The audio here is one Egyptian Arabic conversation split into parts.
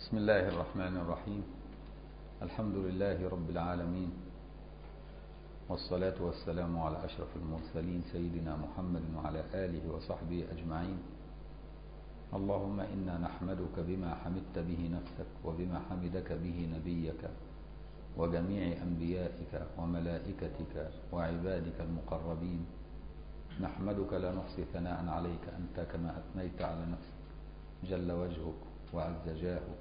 بسم الله الرحمن الرحيم الحمد لله رب العالمين والصلاة والسلام على أشرف المرسلين سيدنا محمد وعلى آله وصحبه أجمعين اللهم إنا نحمدك بما حمدت به نفسك وبما حمدك به نبيك وجميع أنبيائك وملائكتك وعبادك المقربين نحمدك لا نحصي ثناء عليك أنت كما أثنيت على نفسك جل وجهك وعز جاهك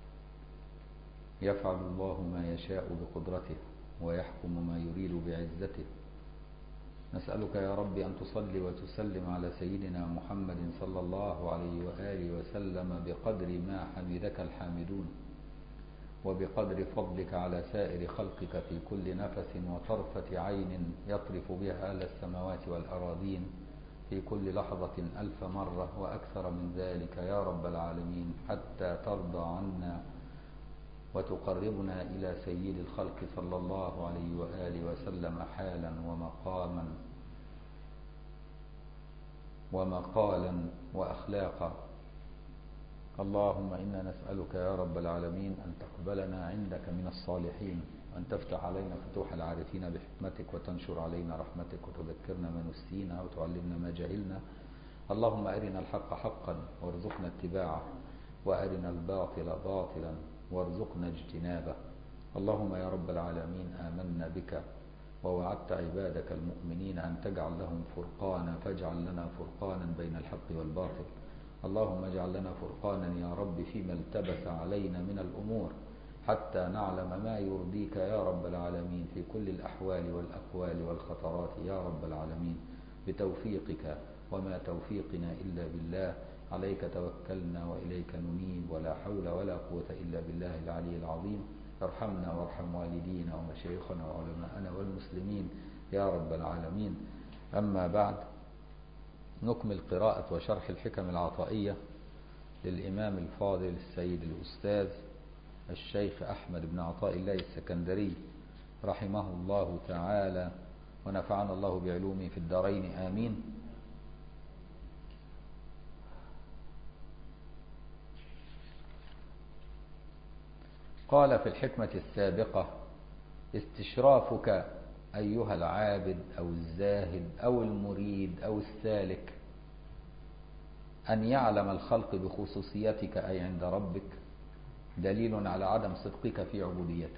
يفعل الله ما يشاء بقدرته ويحكم ما يريد بعزته نسألك يا رب أن تصلي وتسلم على سيدنا محمد صلى الله عليه وآله وسلم بقدر ما حمدك الحامدون وبقدر فضلك على سائر خلقك في كل نفس وطرفة عين يطرف بها أهل السماوات والأراضين في كل لحظة ألف مرة وأكثر من ذلك يا رب العالمين حتى ترضى عنا وتقربنا إلى سيد الخلق صلى الله عليه وآله وسلم حالا ومقاما ومقالا وأخلاقا اللهم إنا نسألك يا رب العالمين أن تقبلنا عندك من الصالحين أن تفتح علينا فتوح العارفين بحكمتك وتنشر علينا رحمتك وتذكرنا ما نسينا وتعلمنا ما جهلنا اللهم أرنا الحق حقا وارزقنا اتباعه وأرنا الباطل باطلا وارزقنا اجتنابه اللهم يا رب العالمين آمنا بك ووعدت عبادك المؤمنين أن تجعل لهم فرقانا فاجعل لنا فرقانا بين الحق والباطل اللهم اجعل لنا فرقانا يا رب فيما التبس علينا من الأمور حتى نعلم ما يرضيك يا رب العالمين في كل الأحوال والأقوال والخطرات يا رب العالمين بتوفيقك وما توفيقنا إلا بالله عليك توكلنا وإليك ننيب ولا حول ولا قوة إلا بالله العلي العظيم ارحمنا وارحم والدينا ومشايخنا وعلماءنا والمسلمين يا رب العالمين أما بعد نكمل قراءة وشرح الحكم العطائية للإمام الفاضل السيد الأستاذ الشيخ أحمد بن عطاء الله السكندري رحمه الله تعالى ونفعنا الله بعلومه في الدارين آمين قال في الحكمة السابقة استشرافك أيها العابد أو الزاهد أو المريد أو السالك أن يعلم الخلق بخصوصيتك أي عند ربك دليل على عدم صدقك في عبوديتك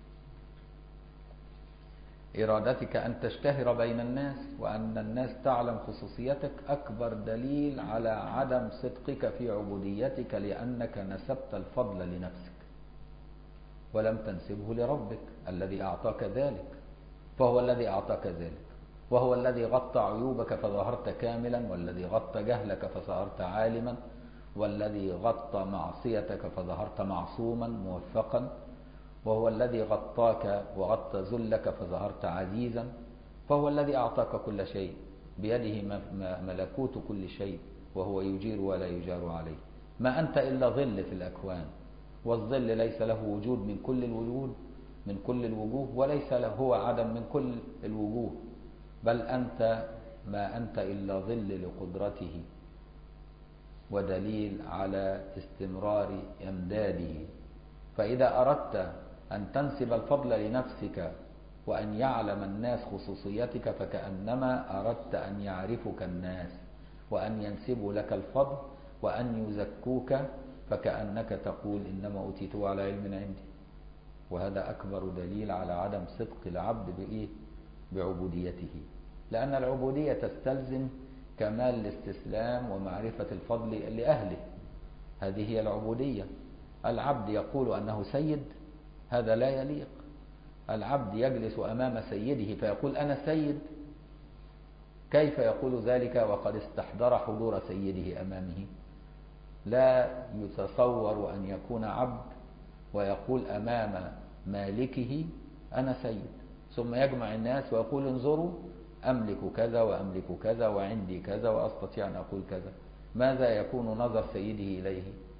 إرادتك أن تشتهر بين الناس وأن الناس تعلم خصوصيتك أكبر دليل على عدم صدقك في عبوديتك لأنك نسبت الفضل لنفسك ولم تنسبه لربك الذي أعطاك ذلك فهو الذي أعطاك ذلك وهو الذي غطى عيوبك فظهرت كاملا والذي غطى جهلك فظهرت عالما والذي غطى معصيتك فظهرت معصوما موفقا وهو الذي غطاك وغطى ذلك فظهرت عزيزا فهو الذي أعطاك كل شيء بيده ملكوت كل شيء وهو يجير ولا يجار عليه ما أنت إلا ظل في الأكوان والظل ليس له وجود من كل الوجود من كل الوجوه وليس له هو عدم من كل الوجوه بل أنت ما أنت إلا ظل لقدرته ودليل على استمرار إمداده فإذا أردت أن تنسب الفضل لنفسك وأن يعلم الناس خصوصيتك فكأنما أردت أن يعرفك الناس وأن ينسبوا لك الفضل وأن يزكوك فكأنك تقول إنما أوتيته على علم عندي وهذا أكبر دليل على عدم صدق العبد بإيه؟ بعبوديته لأن العبودية تستلزم كمال الاستسلام ومعرفة الفضل لأهله هذه هي العبودية العبد يقول أنه سيد هذا لا يليق العبد يجلس أمام سيده فيقول أنا سيد كيف يقول ذلك وقد استحضر حضور سيده أمامه لا يتصور أن يكون عبد ويقول أمام مالكه أنا سيد ثم يجمع الناس ويقول انظروا أملك كذا وأملك كذا وعندي كذا وأستطيع أن أقول كذا ماذا يكون نظر سيده إليه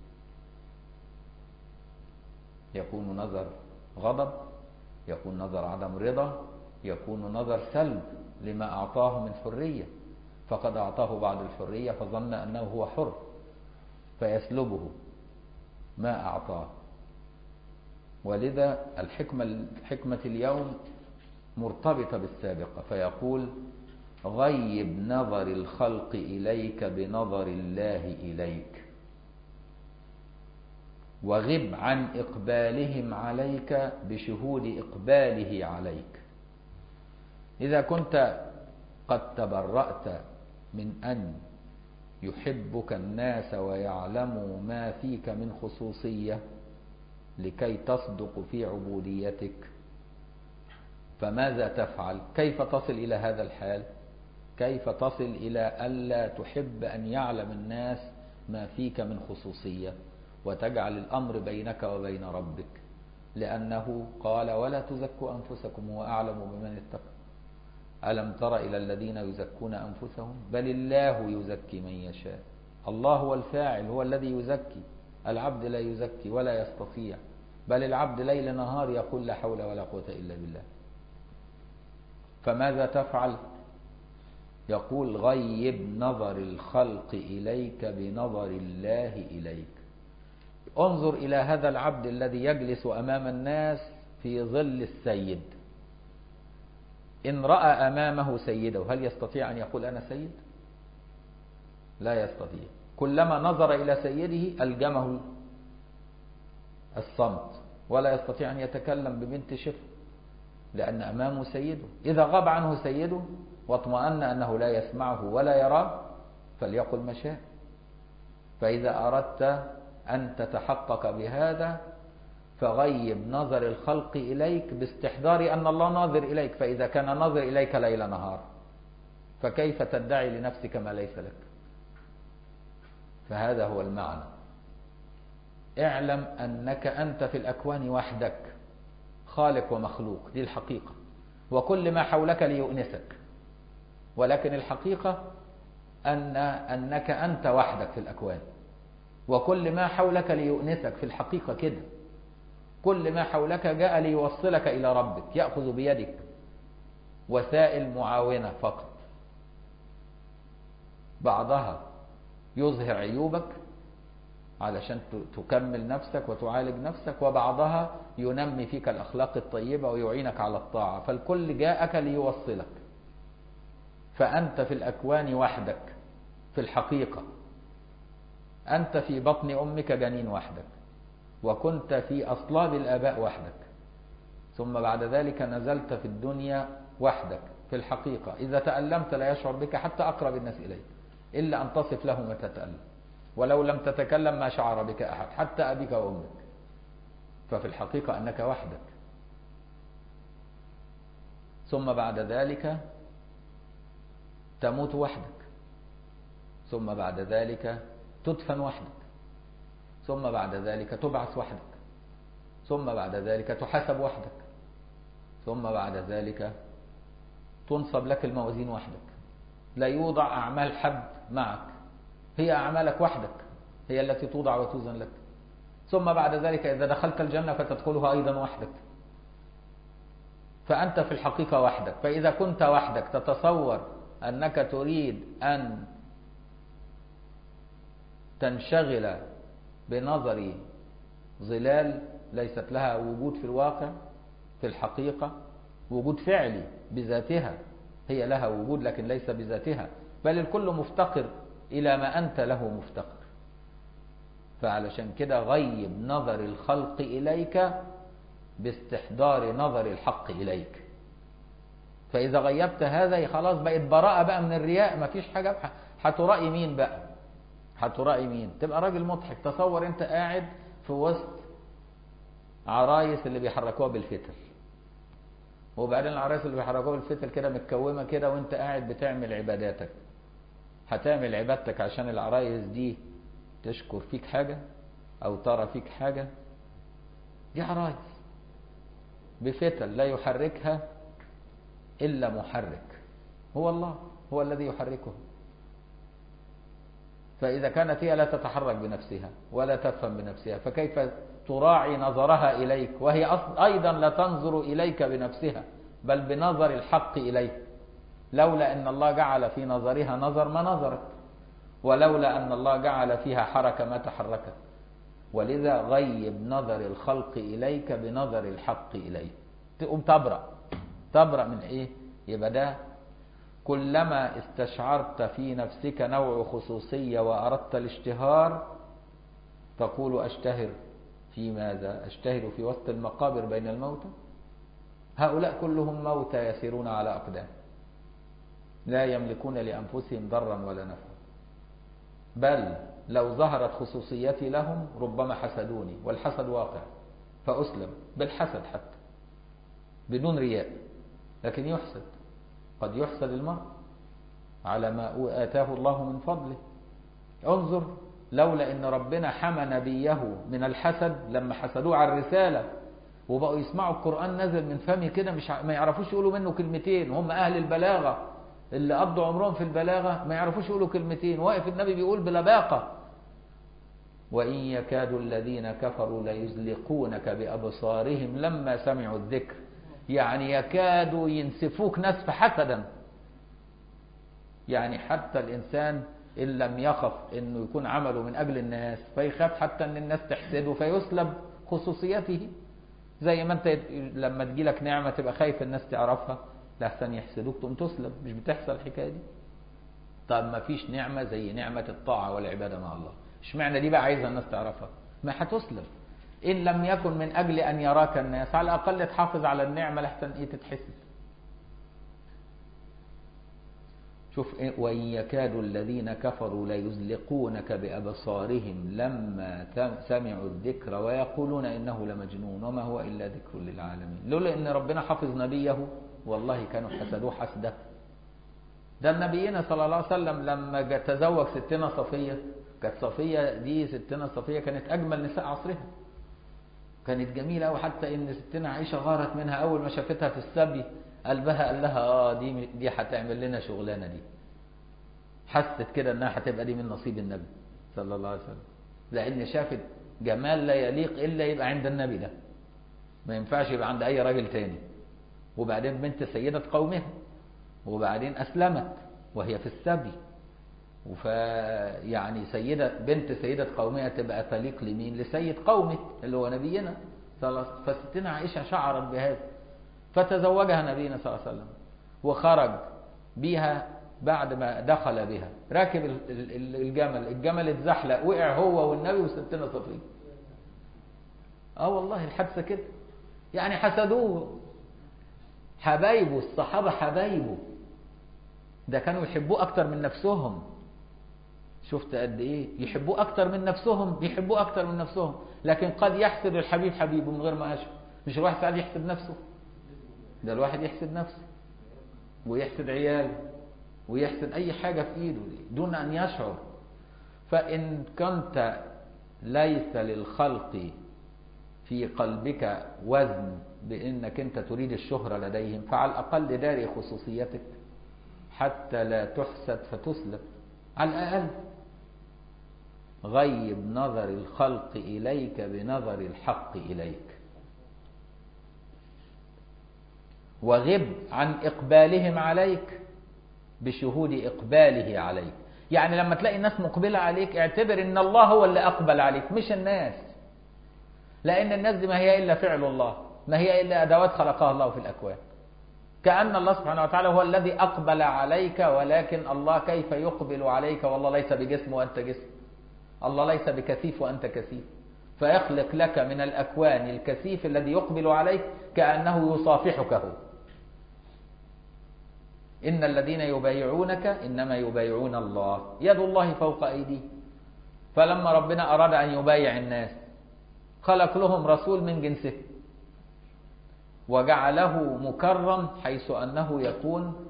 يكون نظر غضب يكون نظر عدم رضا يكون نظر سلب لما أعطاه من حرية فقد أعطاه بعض الحرية فظن أنه هو حر فيسلبه ما أعطاه ولذا الحكمة حكمة اليوم مرتبطة بالسابقة فيقول غيب نظر الخلق إليك بنظر الله إليك وغب عن إقبالهم عليك بشهود إقباله عليك إذا كنت قد تبرأت من أن يحبك الناس ويعلموا ما فيك من خصوصية لكي تصدق في عبوديتك فماذا تفعل كيف تصل إلى هذا الحال كيف تصل إلى ألا تحب أن يعلم الناس ما فيك من خصوصية وتجعل الأمر بينك وبين ربك لأنه قال ولا تزكوا أنفسكم هو أعلم بمن اتقى ألم تر إلى الذين يزكون أنفسهم بل الله يزكي من يشاء الله هو الفاعل هو الذي يزكي العبد لا يزكي ولا يستطيع بل العبد ليل نهار يقول لا حول ولا قوة إلا بالله فماذا تفعل يقول غيب نظر الخلق إليك بنظر الله إليك انظر إلى هذا العبد الذي يجلس أمام الناس في ظل السيد إن رأى أمامه سيده هل يستطيع أن يقول أنا سيد لا يستطيع كلما نظر إلى سيده ألجمه الصمت ولا يستطيع أن يتكلم ببنت شفر لأن أمامه سيده إذا غاب عنه سيده واطمأن أنه لا يسمعه ولا يراه فليقل ما شاء فإذا أردت أن تتحقق بهذا فغيب نظر الخلق إليك باستحضار أن الله ناظر إليك فإذا كان ناظر إليك ليل نهار فكيف تدعي لنفسك ما ليس لك فهذا هو المعنى اعلم أنك أنت في الأكوان وحدك خالق ومخلوق دي الحقيقة وكل ما حولك ليؤنسك ولكن الحقيقة أن أنك أنت وحدك في الأكوان وكل ما حولك ليؤنسك في الحقيقة كده كل ما حولك جاء ليوصلك إلى ربك يأخذ بيدك وسائل معاونة فقط بعضها يظهر عيوبك علشان تكمل نفسك وتعالج نفسك وبعضها ينمي فيك الأخلاق الطيبة ويعينك على الطاعة فالكل جاءك ليوصلك فأنت في الأكوان وحدك في الحقيقة أنت في بطن أمك جنين وحدك وكنت في أصلاب الآباء وحدك ثم بعد ذلك نزلت في الدنيا وحدك في الحقيقة إذا تألمت لا يشعر بك حتى أقرب الناس إليك إلا أن تصف له ما تتألم ولو لم تتكلم ما شعر بك أحد حتى أبيك وأمك ففي الحقيقة أنك وحدك ثم بعد ذلك تموت وحدك ثم بعد ذلك تدفن وحدك ثم بعد ذلك تبعث وحدك ثم بعد ذلك تحاسب وحدك ثم بعد ذلك تنصب لك الموازين وحدك لا يوضع أعمال حد معك هي أعمالك وحدك هي التي توضع وتوزن لك ثم بعد ذلك إذا دخلت الجنة فتدخلها أيضا وحدك فأنت في الحقيقة وحدك فإذا كنت وحدك تتصور أنك تريد أن تنشغل بنظر ظلال ليست لها وجود في الواقع في الحقيقة وجود فعلي بذاتها هي لها وجود لكن ليس بذاتها بل الكل مفتقر إلى ما أنت له مفتقر فعلشان كده غيب نظر الخلق إليك باستحضار نظر الحق إليك فإذا غيبت هذا خلاص بقت براءة بقى من الرياء مفيش حاجة هترائي مين بقى هترائي مين تبقى راجل مضحك تصور انت قاعد في وسط عرايس اللي بيحركوها بالفتل وبعدين العرايس اللي بيحركوها بالفتل كده متكومه كده وانت قاعد بتعمل عباداتك هتعمل عبادتك عشان العرايس دي تشكر فيك حاجة او ترى فيك حاجة دي عرايس بفتل لا يحركها الا محرك هو الله هو الذي يحركه فإذا كانت هي لا تتحرك بنفسها ولا تفهم بنفسها فكيف تراعي نظرها إليك وهي أيضا لا تنظر إليك بنفسها بل بنظر الحق إليك لولا أن الله جعل في نظرها نظر ما نظرت ولولا أن الله جعل فيها حركة ما تحركت ولذا غيب نظر الخلق إليك بنظر الحق إليه تقوم تبرأ تبرأ من إيه يبقى ده كلما استشعرت في نفسك نوع خصوصية وأردت الاشتهار تقول أشتهر في ماذا أشتهر في وسط المقابر بين الموتى هؤلاء كلهم موتى يسيرون على أقدام لا يملكون لأنفسهم ضرا ولا نفعا بل لو ظهرت خصوصيتي لهم ربما حسدوني والحسد واقع فأسلم بالحسد حتى بدون رياء لكن يحسد قد يحسد المرء على ما آتاه الله من فضله انظر لولا ان ربنا حمى نبيه من الحسد لما حسدوه على الرسالة وبقوا يسمعوا القرآن نزل من فمه كده مش ع... ما يعرفوش يقولوا منه كلمتين هم أهل البلاغة اللي قضوا عمرهم في البلاغة ما يعرفوش يقولوا كلمتين واقف النبي بيقول بلباقة وإن يكاد الذين كفروا ليزلقونك بأبصارهم لما سمعوا الذكر يعني يكادوا ينسفوك نسف حسدا يعني حتى الإنسان إن لم يخف أنه يكون عمله من أجل الناس فيخاف حتى أن الناس تحسده فيسلب خصوصيته زي ما أنت لما تجيلك نعمة تبقى خايف الناس تعرفها لحسن يحسدوك تقوم تسلب مش بتحصل الحكاية دي طب ما فيش نعمة زي نعمة الطاعة والعبادة مع الله اشمعنى دي بقى عايزة الناس تعرفها ما هتسلب إن لم يكن من أجل أن يراك الناس على الأقل تحافظ على النعمة لحسن إيه تتحسد شوف إيه وإن يكاد الذين كفروا ليزلقونك بأبصارهم لما سمعوا الذكر ويقولون إنه لمجنون وما هو إلا ذكر للعالمين لولا إن ربنا حفظ نبيه والله كانوا حسدوه حسده ده النبينا صلى الله عليه وسلم لما تزوج ستنا صفية كانت صفية دي ستنا صفية كانت أجمل نساء عصرها كانت جميلة وحتى إن ستنا عائشة غارت منها أول ما شافتها في السبي قلبها قال لها آه دي دي هتعمل لنا شغلانة دي حست كده إنها هتبقى دي من نصيب النبي صلى الله عليه وسلم لأن شافت جمال لا يليق إلا يبقى عند النبي ده ما ينفعش يبقى عند أي راجل تاني وبعدين بنت سيدة قومها وبعدين أسلمت وهي في السبي وف يعني سيدة بنت سيدة قومها تبقى تليق لمين لسيد قومه اللي هو نبينا فستنا عائشة شعرت بهذا فتزوجها نبينا صلى الله عليه وسلم وخرج بها بعد ما دخل بها راكب الجمل الجمل اتزحلق وقع هو والنبي وستنا صفية اه والله الحادثة كده يعني حسدوه حبايبه الصحابة حبايبه ده كانوا يحبوه أكتر من نفسهم شفت قد إيه يحبوه أكتر من نفسهم يحبوه أكتر من نفسهم لكن قد يحسد الحبيب حبيبه من غير ما أشعر مش الواحد ساعات يحسد نفسه ده الواحد يحسد نفسه ويحسد عياله ويحسد أي حاجة في إيده دون أن يشعر فإن كنت ليس للخلق في قلبك وزن بأنك أنت تريد الشهرة لديهم فعلى الأقل داري خصوصيتك حتى لا تحسد فتسلب على الأقل غيب نظر الخلق إليك بنظر الحق إليك وغب عن إقبالهم عليك بشهود إقباله عليك يعني لما تلاقي الناس مقبلة عليك اعتبر ان الله هو اللي أقبل عليك مش الناس لأن الناس دي ما هي إلا فعل الله ما هي إلا أدوات خلقها الله في الأكوان كأن الله سبحانه وتعالى هو الذي أقبل عليك ولكن الله كيف يقبل عليك والله ليس بجسم وأنت جسم الله ليس بكثيف وأنت كثيف فيخلق لك من الأكوان الكثيف الذي يقبل عليك كأنه يصافحك هو إن الذين يبايعونك إنما يبايعون الله يد الله فوق أيديهم فلما ربنا أراد أن يبايع الناس خلق لهم رسول من جنسه وجعله مكرم حيث أنه يكون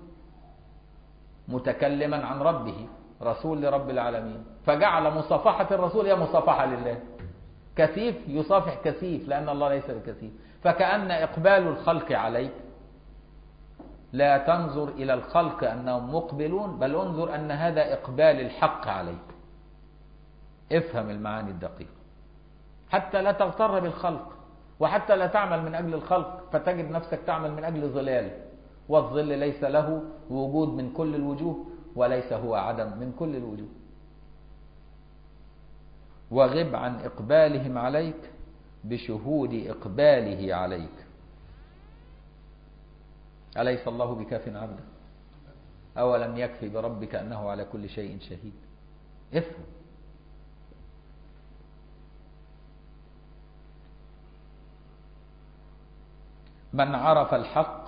متكلما عن ربه رسول لرب العالمين فجعل مصافحة الرسول هي مصافحة لله كثيف يصافح كثيف لأن الله ليس بكثيف فكأن إقبال الخلق عليك لا تنظر إلى الخلق أنهم مقبلون بل انظر أن هذا إقبال الحق عليك افهم المعاني الدقيقة حتى لا تغتر بالخلق وحتى لا تعمل من أجل الخلق فتجد نفسك تعمل من أجل ظلال والظل ليس له وجود من كل الوجوه وليس هو عدم من كل الوجوه وغب عن إقبالهم عليك بشهود إقباله عليك أليس الله بكاف عبده أولم يكفي بربك أنه على كل شيء شهيد افهم من عرف الحق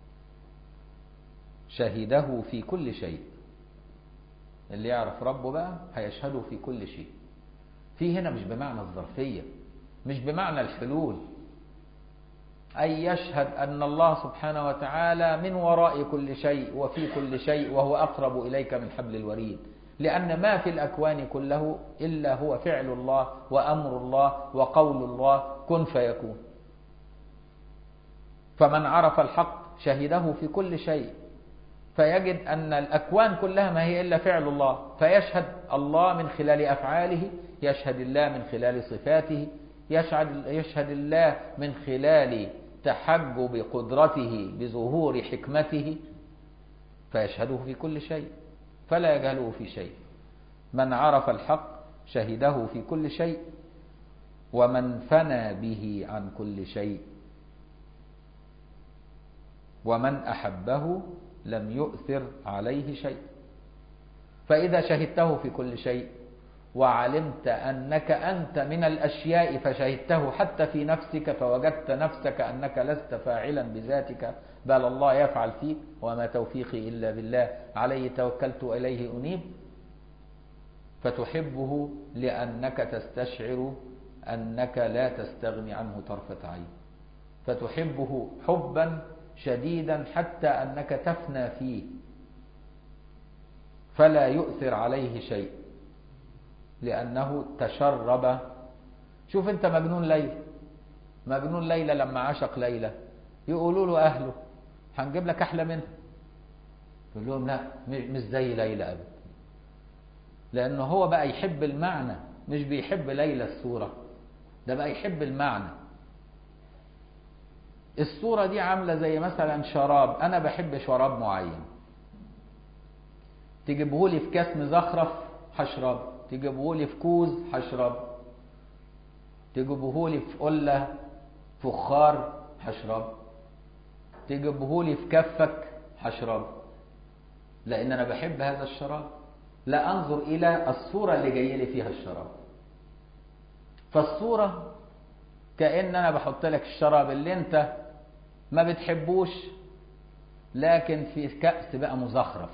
شهده في كل شيء اللي يعرف ربه بقى هيشهده في كل شيء في هنا مش بمعنى الظرفية مش بمعنى الحلول أي يشهد أن الله سبحانه وتعالى من وراء كل شيء وفي كل شيء وهو أقرب إليك من حبل الوريد لأن ما في الأكوان كله إلا هو فعل الله وأمر الله وقول الله كن فيكون فمن عرف الحق شهده في كل شيء فيجد أن الأكوان كلها ما هي إلا فعل الله فيشهد الله من خلال أفعاله يشهد الله من خلال صفاته يشهد, يشهد الله من خلال تحجب قدرته بظهور حكمته فيشهده في كل شيء فلا يجهله في شيء من عرف الحق شهده في كل شيء ومن فنى به عن كل شيء ومن أحبه لم يؤثر عليه شيء فإذا شهدته في كل شيء وعلمت أنك أنت من الأشياء فشهدته حتى في نفسك فوجدت نفسك أنك لست فاعلا بذاتك بل الله يفعل فيك وما توفيقي إلا بالله عليه توكلت إليه أنيب فتحبه لأنك تستشعر أنك لا تستغني عنه طرفة عين فتحبه حبا شديدا حتى أنك تفنى فيه فلا يؤثر عليه شيء لأنه تشرب شوف أنت مجنون ليلى مجنون ليلى لما عشق ليلى يقولوا له أهله هنجيب لك أحلى منها يقول لهم لا مش زي ليلى أبدا لأنه هو بقى يحب المعنى مش بيحب ليلى الصورة ده بقى يحب المعنى الصورة دي عاملة زي مثلا شراب أنا بحب شراب معين تجيبهولي في كاس مزخرف هشرب تجيبهولي في كوز هشرب تجيبهولي في قلة فخار هشرب تجيبهولي في كفك هشرب لأن أنا بحب هذا الشراب لا أنظر إلى الصورة اللي جاي لي فيها الشراب فالصورة كأن أنا بحط لك الشراب اللي أنت ما بتحبوش لكن في كأس بقى مزخرف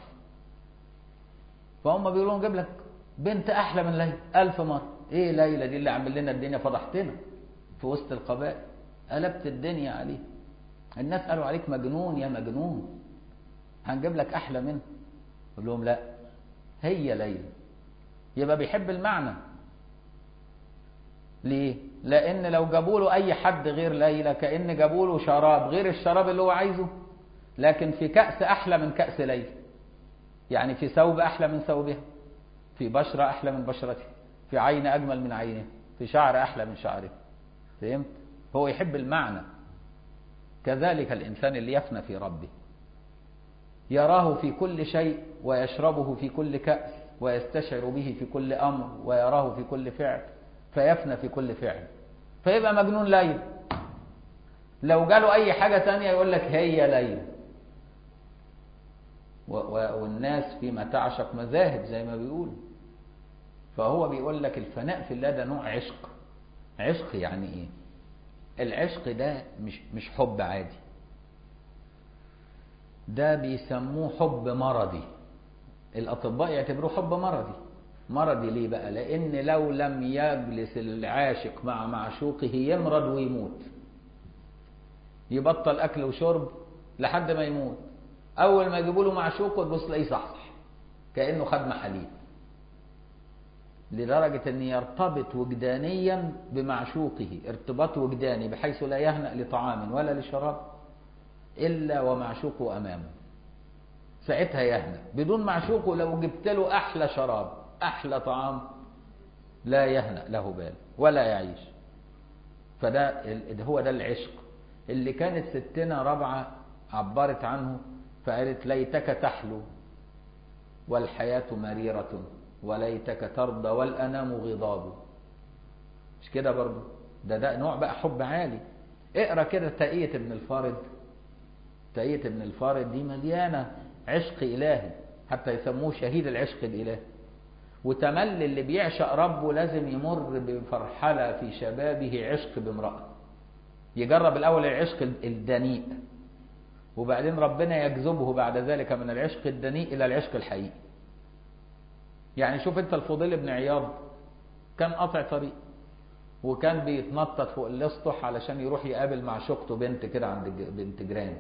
فهم بيقولوا نجيب لك بنت أحلى من ليلى ألف مرة إيه ليلى دي اللي عمل لنا الدنيا فضحتنا في وسط القبائل قلبت الدنيا عليه الناس قالوا عليك مجنون يا مجنون هنجيب لك أحلى منها يقول لهم لا هي ليلى يبقى بيحب المعنى ليه؟ لأن لو جابوا له أي حد غير ليلى كأن جابوا له شراب غير الشراب اللي هو عايزه لكن في كأس أحلى من كأس ليلى يعني في ثوب أحلى من ثوبها في بشرة أحلى من بشرتها في عين أجمل من عينها في شعر أحلى من شعرها فهمت؟ هو يحب المعنى كذلك الإنسان اللي يفنى في ربه يراه في كل شيء ويشربه في كل كأس ويستشعر به في كل أمر ويراه في كل فعل فيفنى في كل فعل فيبقى مجنون ليل لو جاله أي حاجة تانية يقول لك هي ليل والناس فيما تعشق مذاهب زي ما بيقولوا فهو بيقول لك الفناء في الله ده نوع عشق عشق يعني ايه العشق ده مش مش حب عادي ده بيسموه حب مرضي الأطباء يعتبروه حب مرضي مرضي ليه بقى لأن لو لم يجلس العاشق مع معشوقه يمرض ويموت يبطل أكل وشرب لحد ما يموت أول ما يجيبوا له معشوق وتبص تلاقيه صحصح كأنه خد محاليل لدرجة أن يرتبط وجدانيا بمعشوقه ارتباط وجداني بحيث لا يهنأ لطعام ولا لشراب إلا ومعشوقه أمامه ساعتها يهنأ بدون معشوقه لو جبت له أحلى شراب أحلى طعام لا يهنأ له بال ولا يعيش فده هو ده العشق اللي كانت ستنا ربعة عبرت عنه فقالت ليتك تحلو والحياة مريرة وليتك ترضى والأنام غضاب مش كده برضه ده ده نوع بقى حب عالي اقرا كده تقية ابن الفارد تقية ابن الفارد دي مليانة عشق إلهي حتى يسموه شهيد العشق الإلهي وتملي اللي بيعشق ربه لازم يمر بمرحلة في شبابه عشق بامرأة يجرب الأول العشق الدنيء وبعدين ربنا يجذبه بعد ذلك من العشق الدنيء إلى العشق الحقيقي يعني شوف انت الفضيل بن عياض كان قاطع طريق وكان بيتنطط فوق الاسطح علشان يروح يقابل معشوقته بنت كده عند بنت جيران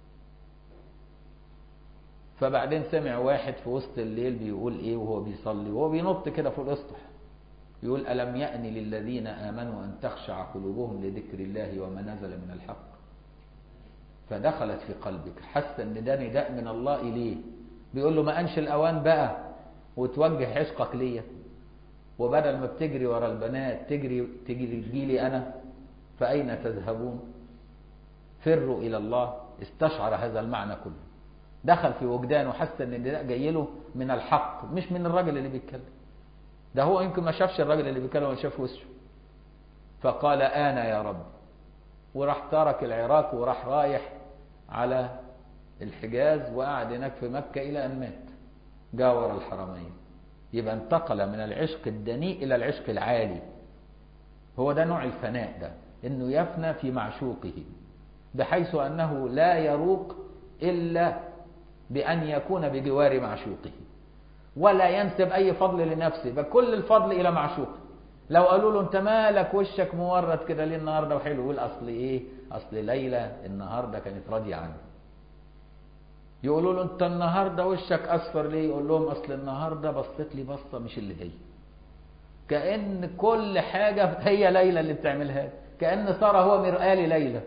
فبعدين سمع واحد في وسط الليل بيقول ايه وهو بيصلي وهو بينط كده فوق الاسطح يقول ألم يأن للذين آمنوا أن تخشع قلوبهم لذكر الله وما نزل من الحق فدخلت في قلبك حس ان ده نداء من الله إليه بيقول له ما أنش الأوان بقى وتوجه عشقك ليا وبدل ما بتجري ورا البنات تجري تجري تجيلي أنا فأين تذهبون فروا إلى الله استشعر هذا المعنى كله دخل في وجدانه وحس ان النداء جاي له من الحق مش من الراجل اللي بيتكلم ده هو يمكن ما شافش الراجل اللي بيتكلم ولا شاف وشه فقال انا يا رب وراح ترك العراق وراح رايح على الحجاز وقعد هناك في مكة إلى أن مات جاور الحرمين يبقى انتقل من العشق الدنيء إلى العشق العالي هو ده نوع الفناء ده إنه يفنى في معشوقه بحيث أنه لا يروق إلا بأن يكون بجوار معشوقه ولا ينسب أي فضل لنفسه بل كل الفضل إلى معشوقه لو قالوا له أنت مالك وشك مورد كده ليه النهاردة وحلو يقول أصل إيه أصل ليلى النهاردة كانت راضية عنه يقولوا له أنت النهاردة وشك أصفر ليه يقول لهم أصل النهاردة بصيت لي بصة مش اللي هي كأن كل حاجة هي ليلى اللي بتعملها كأن سارة هو مرآة ليلى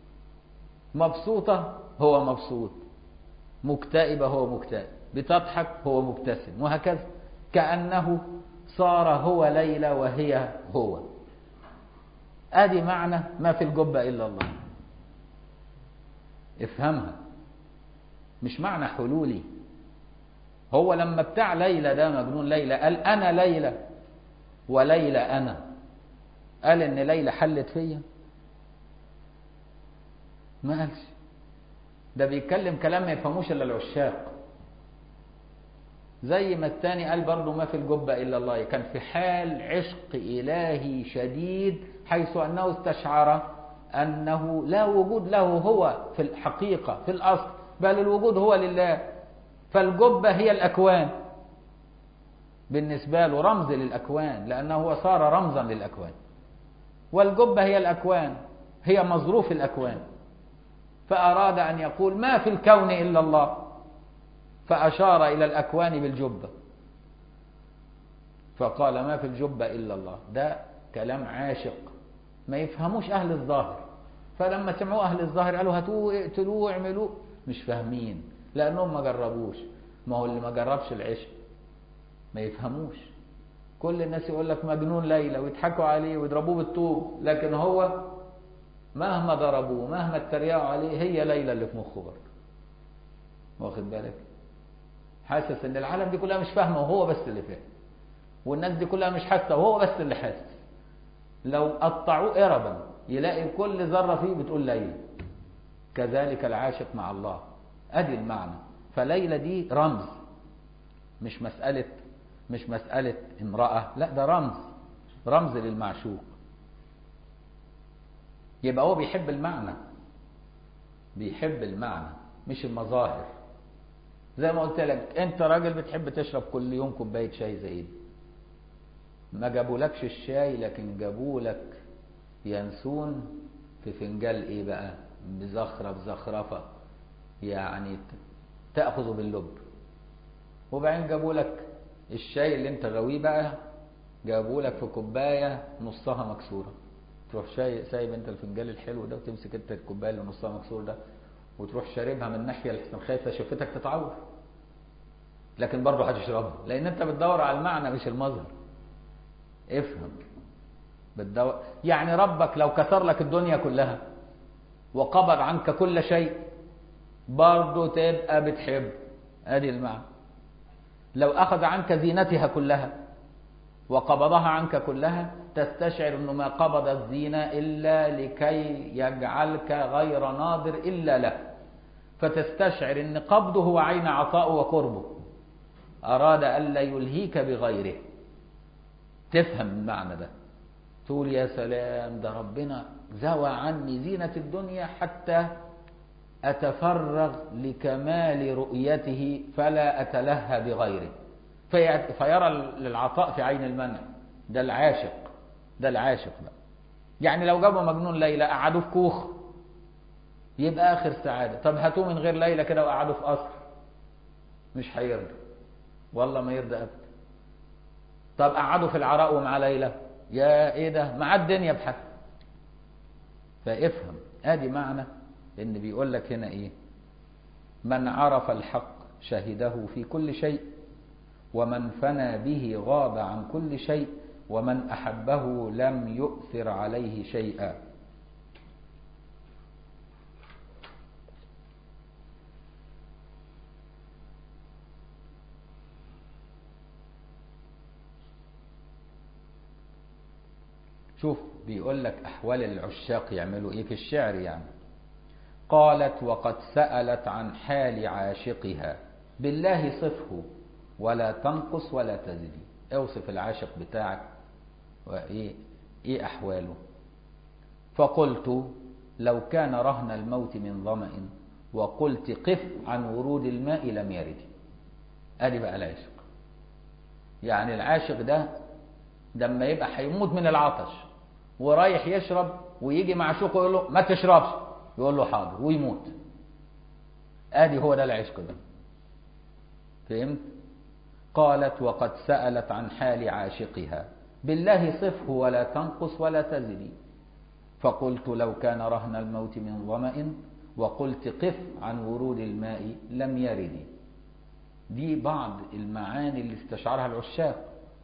مبسوطة هو مبسوط مكتئبة هو مكتئب بتضحك هو مبتسم وهكذا كأنه صار هو ليلى وهي هو ادي معنى ما في الجبة الا الله افهمها مش معنى حلولي هو لما بتاع ليلى ده مجنون ليلى قال انا ليلى وليلى انا قال ان ليلى حلت فيا ما قالش ده بيتكلم كلام ما يفهموش الا العشاق زي ما الثاني قال برضه ما في الجبة إلا الله كان في حال عشق إلهي شديد حيث أنه استشعر أنه لا وجود له هو في الحقيقة في الأصل بل الوجود هو لله فالجبة هي الأكوان بالنسبة له رمز للأكوان لأنه هو صار رمزا للأكوان والجبة هي الأكوان هي مظروف الأكوان فأراد أن يقول ما في الكون إلا الله فأشار إلى الأكوان بالجبة فقال ما في الجبة إلا الله ده كلام عاشق ما يفهموش أهل الظاهر فلما سمعوا أهل الظاهر قالوا هاتوه اقتلوه اعملوه مش فاهمين لأنهم ما جربوش ما هو اللي ما جربش العشق ما يفهموش كل الناس يقول لك مجنون ليلى ويضحكوا عليه ويضربوه بالطوب لكن هو مهما ضربوه مهما اتريقوا عليه هي ليلى اللي في مخه برضه واخد بالك حاسس ان العالم دي كلها مش فاهمه وهو بس اللي فاهم والناس دي كلها مش حاسه وهو بس اللي حاسس لو قطعوه قربا يلاقي كل ذره فيه بتقول ليلى كذلك العاشق مع الله ادي المعنى فليلى دي رمز مش مساله مش مساله امراه لا ده رمز رمز للمعشوق يبقى هو بيحب المعنى بيحب المعنى مش المظاهر زي ما قلت لك انت راجل بتحب تشرب كل يوم كوبايه شاي زي دي ما جابولكش الشاي لكن جابولك ينسون في فنجال ايه بقى مزخرف زخرفه يعني تاخذ باللب وبعدين جابولك الشاي اللي انت غاويه بقى جابولك في كوبايه نصها مكسوره تروح شاي سايب انت الفنجان الحلو ده وتمسك انت الكوبايه اللي نصها مكسور ده وتروح شاربها من الناحيه اللي خايفه شفتك تتعور لكن برضه هتشربها لان انت بتدور على المعنى مش المظهر افهم بتدور يعني ربك لو كسر لك الدنيا كلها وقبض عنك كل شيء برضه تبقى بتحب ادي المعنى لو اخذ عنك زينتها كلها وقبضها عنك كلها تستشعر أنه ما قبض الزينة إلا لكي يجعلك غير ناظر إلا له فتستشعر أن قبضه هو عين عطاءه وقربه أراد ألا يلهيك بغيره تفهم المعنى ده تقول يا سلام ده ربنا زوى عني زينة الدنيا حتى أتفرغ لكمال رؤيته فلا أتلهى بغيره في فيرى العطاء في عين المنع ده العاشق ده العاشق بقى يعني لو جابوا مجنون ليلى قعدوه في كوخ يبقى آخر سعادة طب هاتوه من غير ليلى كده وقعدوه في قصر مش هيرضى والله ما يرضى أبدا طب قعدوا في العراء ومع ليلى يا ايه ده مع الدنيا بحث فافهم ادي معنى ان بيقول لك هنا ايه من عرف الحق شهده في كل شيء ومن فنى به غاب عن كل شيء ومن احبه لم يؤثر عليه شيئا شوف بيقول لك أحوال العشاق يعملوا إيه في الشعر يعني قالت وقد سألت عن حال عاشقها بالله صفه ولا تنقص ولا تزدي اوصف العاشق بتاعك وإيه إيه أحواله فقلت لو كان رهن الموت من ظمأ وقلت قف عن ورود الماء لم يرد ادي بقى العاشق يعني العاشق ده لما يبقى هيموت من العطش ورايح يشرب ويجي معشوقه يقول له ما تشربش يقول له حاضر ويموت ادي هو ده العشق ده فهمت قالت وقد سألت عن حال عاشقها بالله صفه ولا تنقص ولا تزدي فقلت لو كان رهن الموت من ظمأ وقلت قف عن ورود الماء لم يرد دي بعض المعاني اللي استشعرها العشاق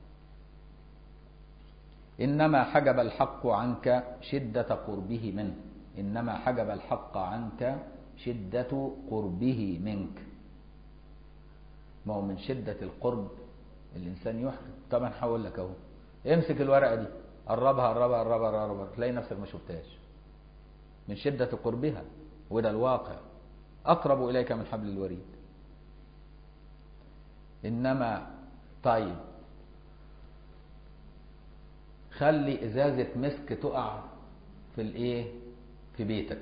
إنما حجب الحق عنك شدة قربه منه إنما حجب الحق عنك شدة قربه منك ما هو من شدة القرب الإنسان يحرم طبعا هقول لك أهو امسك الورقة دي قربها قربها قربها قربها تلاقي نفسك ما شفتهاش من شدة قربها وده الواقع أقرب إليك من حبل الوريد إنما طيب خلي ازازه مسك تقع في الايه في بيتك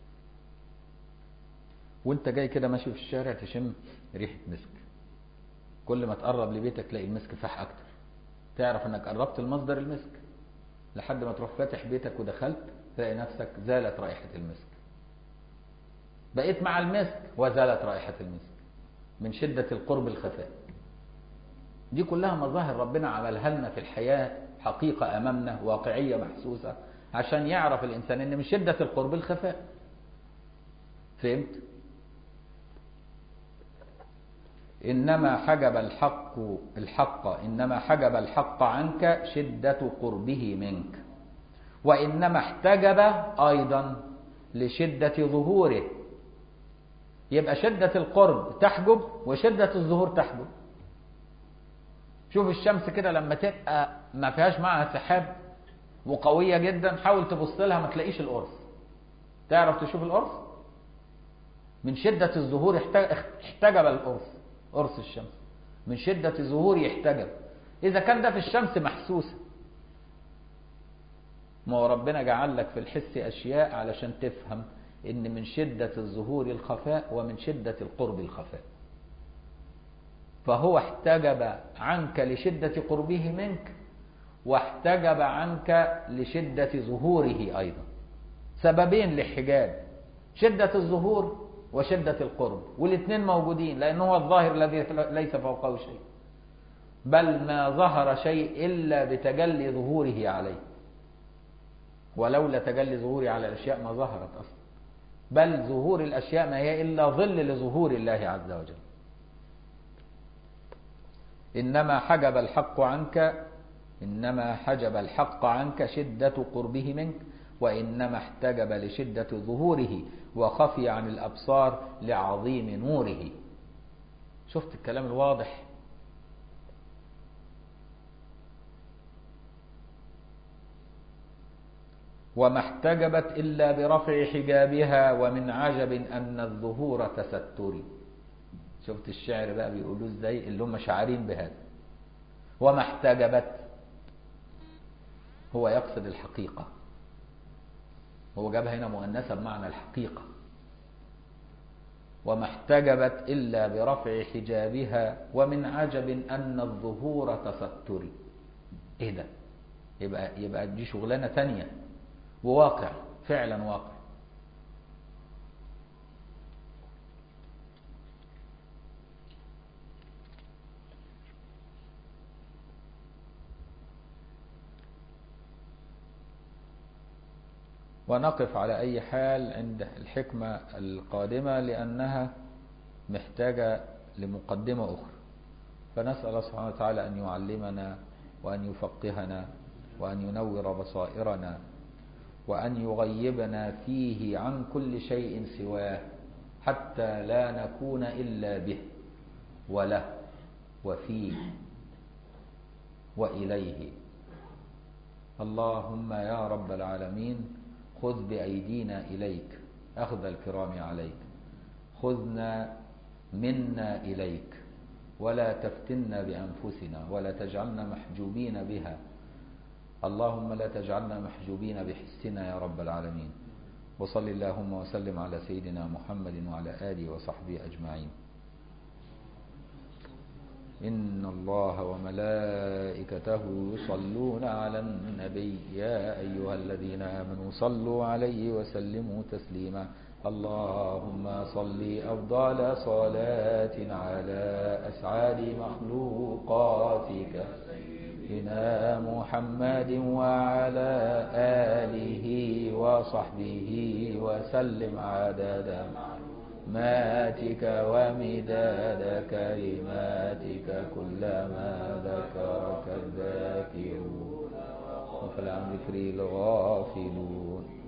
وانت جاي كده ماشي في الشارع تشم ريحه مسك كل ما تقرب لبيتك تلاقي المسك فاح اكتر تعرف انك قربت المصدر المسك لحد ما تروح فاتح بيتك ودخلت تلاقي نفسك زالت رائحه المسك بقيت مع المسك وزالت رائحه المسك من شده القرب الخفاء دي كلها مظاهر ربنا عملها لنا في الحياه حقيقة أمامنا واقعية محسوسة عشان يعرف الإنسان إن من شدة القرب الخفاء فهمت؟ إنما حجب الحق الحق إنما حجب الحق عنك شدة قربه منك وإنما احتجب أيضا لشدة ظهوره يبقى شدة القرب تحجب وشدة الظهور تحجب شوف الشمس كده لما تبقى ما فيهاش معها سحاب وقويه جدا حاول تبص لها ما تلاقيش القرص تعرف تشوف القرص من شدة الظهور احتجب القرص قرص الشمس من شدة الظهور يحتجب إذا كان ده في الشمس محسوسة ما هو ربنا جعل لك في الحس أشياء علشان تفهم إن من شدة الظهور الخفاء ومن شدة القرب الخفاء فهو احتجب عنك لشدة قربه منك واحتجب عنك لشدة ظهوره أيضا سببين للحجاب شدة الظهور وشدة القرب والاثنين موجودين لأنه هو الظاهر الذي ليس فوقه شيء بل ما ظهر شيء إلا بتجلي ظهوره عليه ولولا تجلي ظهوره على الأشياء ما ظهرت أصلا بل ظهور الأشياء ما هي إلا ظل لظهور الله عز وجل إنما حجب الحق عنك إنما حجب الحق عنك شدة قربه منك وإنما احتجب لشدة ظهوره وخفي عن الأبصار لعظيم نوره شفت الكلام الواضح وما احتجبت إلا برفع حجابها ومن عجب أن الظهور تستري شفت الشعر بقى بيقولوه ازاي اللي هم شاعرين بهذا وما احتجبت هو يقصد الحقيقة هو جابها هنا مؤنثة بمعنى الحقيقة وما احتجبت إلا برفع حجابها ومن عجب أن الظهور تستري إيه ده يبقى, يبقى دي شغلانة تانية وواقع فعلا واقع ونقف على أي حال عند الحكمة القادمة لأنها محتاجة لمقدمة أخرى فنسأل الله سبحانه وتعالى أن يعلمنا وأن يفقهنا وأن ينور بصائرنا وأن يغيبنا فيه عن كل شيء سواه حتى لا نكون إلا به وله وفيه وإليه اللهم يا رب العالمين خذ بأيدينا إليك أخذ الكرام عليك خذنا منا إليك ولا تفتنا بأنفسنا ولا تجعلنا محجوبين بها اللهم لا تجعلنا محجوبين بحسنا يا رب العالمين وصل اللهم وسلم على سيدنا محمد وعلى آله وصحبه أجمعين إن الله وملائكته يصلون على النبي يا أيها الذين آمنوا صلوا عليه وسلموا تسليما اللهم صل أفضل صلاة على أسعاد مخلوقاتك سيدنا محمد وعلى آله وصحبه وسلم عدد ماتك ومداد كلماتك كلما ذكرك الذاكرون وفي عن ذكري الغافلون